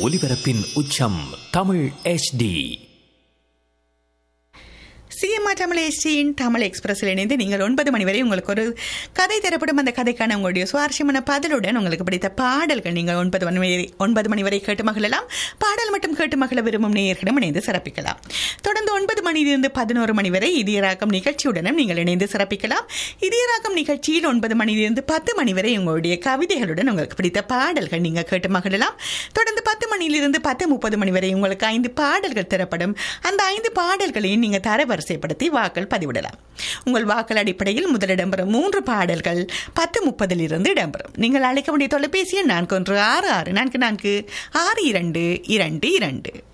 ஒலிபரப்பின் உச்சம் Tamil HD CMR Tamil எஸ்டியின் தமிழ் எக்ஸ்பிரஸில் இணைந்து நீங்கள் ஒன்பது மணி வரை உங்களுக்கு ஒரு கதை தரப்படும் அந்த கதைக்கான உங்களுடைய சுவாரஸ்யமான பதிலுடன் உங்களுக்கு பிடித்த பாடல்கள் நீங்கள் ஒன்பது மணி வரை ஒன்பது மணி வரை கேட்டு மகிழலாம் பாடல் மட்டும் கேட்டு மகிழ விரும்பும் நேயர்களிடம் இணைந்து சிறப்பிக்கலாம் தொடர்ந்து ஒன்பது மணியிலிருந்து பதினோரு மணி வரை இதயராக்கம் நிகழ்ச்சியுடனும் நீங்கள் இணைந்து சிறப்பிக்கலாம் இதயராக்கம் நிகழ்ச்சியில் ஒன்பது மணியிலிருந்து பத்து மணி வரை உங்களுடைய கவிதைகளுடன் உங்களுக்கு பிடித்த பாடல்கள் நீங்கள் கேட்டு மகிழலாம் தொடர்ந்து பத்து மணியிலிருந்து பத்து முப்பது மணி வரை உங்களுக்கு ஐந்து பாடல்கள் தரப்படும் அந்த ஐந்து பாடல்களையும் நீங்கள் தரவரிசைப்படுத்தி வாக்கள் பதிவிடலாம் உங்கள் வாக்கள் அடிப்படையில் முதல் இடம்பெறும் மூன்று பாடல்கள் பத்து முப்பதிலிருந்து இடம்பெறும் நீங்கள் அழைக்க வேண்டிய தொலைபேசி எண் நான்கு ஒன்று ஆறு ஆறு நான்கு நான்கு ஆறு இரண்டு இரண்டு இரண்டு